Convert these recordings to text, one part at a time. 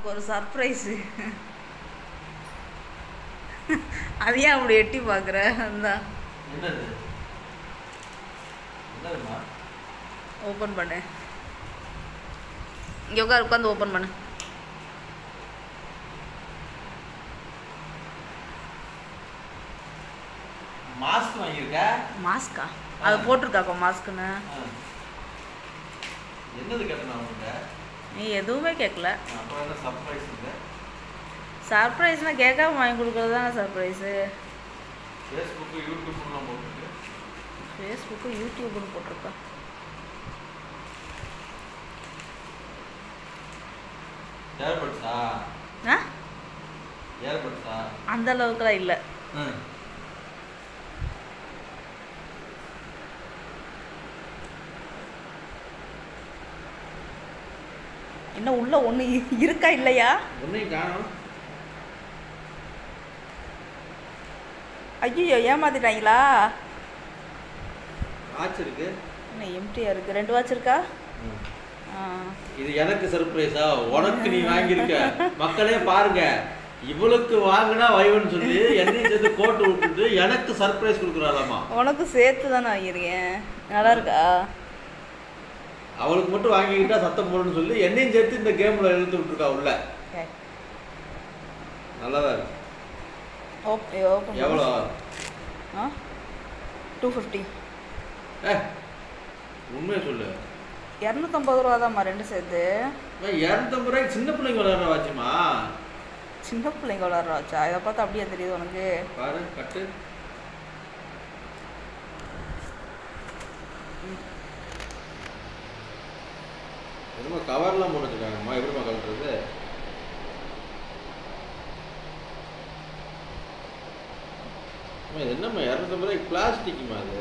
உனக்கு ஒரு சர்ப்ரைஸு அது ஏன் அப்படி எட்டி பார்க்குற அந்த என்னது என்னதுமா ஓப்பன் பண்ணு இங்கே உட்கார் உட்காந்து ஓப்பன் பண்ணு மாஸ்க் வாங்கியிருக்க மாஸ்கா அது போட்டிருக்காக்கா மாஸ்க்குன்னு ஆ. என்னது கேட்டேன் உங்கள்கிட்ட நீ எதுவுமே கேட்கல அப்புறம் என்ன சர்ப்ரைஸ் இல்லை சர்ப்ரைஸ்னால் கேட்காம வாங்கி கொடுக்குறது தானே சர்ப்ரைஸு ஃபேஸ்புக்கு யூடியூப்லாம் போட்டுருக்கு ஃபேஸ்புக்கு யூடியூப்னு போட்டிருக்கா ஏர்பட்ஸா ஆ ஏர்பட்ஸா அந்த அளவுக்குலாம் இல்லை ம் இன்னும் உள்ள ஒன்று இருக்கா இல்லையா ஒன்றையும் காணும் ஐயோ ஏமாத்திட்டாங்களா வாட்ச் இருக்கு என்ன எம்டியாக இருக்குது ரெண்டு வாட்ச் இருக்கா ம். ஆ இது எனக்கு சர்ப்ரைஸா உனக்கு நீ வாங்கியிருக்க மக்களே பாருங்க இவளுக்கு வாங்கினா வைவன் சொல்லி என்னையும் சேர்த்து கோட்டு விட்டுட்டு எனக்கு சர்ப்ரைஸ் கொடுக்குறாளாமா உனக்கு சேர்த்து தானே வாங்கியிருக்கேன் நல்லா இருக்கா அவளுக்கு மட்டும் வாங்கிக்கிட்டா சத்தம் போடணும்னு சொல்லி என்னையும் சேர்த்து இந்த கேம்ல இழுத்து விட்டுருக்கா உள்ள Okay. நல்லதா இருக்கு ஓப் ஓப்பன் எவ்வளோ ஆ டூ ஃபிஃப்டி ஏ உண்மையை சொல்லு இரநூத்தம்பது ரூபா தான்மா ரெண்டு சேர்த்து இரநூத்தம்பது ரூபாய்க்கு சின்ன பிள்ளைங்க விளையாடுற வாட்சுமா சின்ன பிள்ளைங்க விளாட்ற வச்சா இதை பார்த்தா அப்படியே தெரியுது உனக்கு பாரு கட்டு என்னமோ கவர்லாம் போட்டு வச்சிருக்காங்கம்மா எப்படிம்மா கலட்டுறது அம்மா, இது என்னம்மா இரநூத்தம்பது ரூபாய்க்கு பிளாஸ்டிக்குமா அது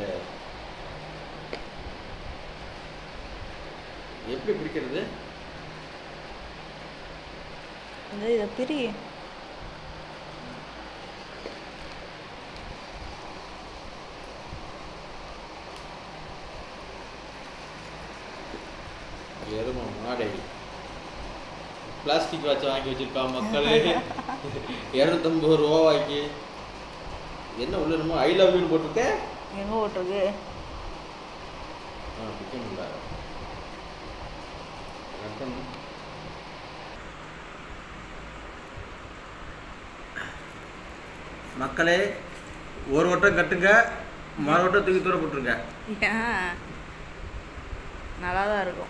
எப்படி பிடிக்கிறது இந்த இதை பிரி எருமா மாடை பிளாஸ்டிக் வாட்ச் வாங்கி வச்சிருக்கா மக்களே இரநூத்தம்பது ரூபா வாங்கி என்ன உள்ள என்னமோ ஐ லவ் யூன்னு போட்டிருக்க எங்கே ஓட்டுருக்கு ஆ பிக்க முடியல கட்டணும் மக்களே ஒரு வட்டம் கட்டுங்க மறு வட்டம் தூக்கி தூர போட்டுருங்க ஏன் நல்லா தான் இருக்கும்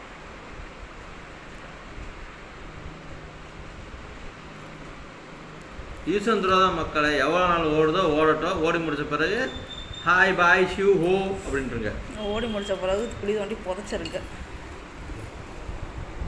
ஈஸ்வந்திரா தான் மக்களை எவ்வளோ நாள் ஓடுதோ ஓடட்டும் ஓடி முடிச்ச பிறகு ஹாய் பாய் ஷிவ் ஹோ அப்படின்ட்டுருங்க ஓடி முடிச்ச பிறகு குழி தோண்டி புதைச்சிருக்கு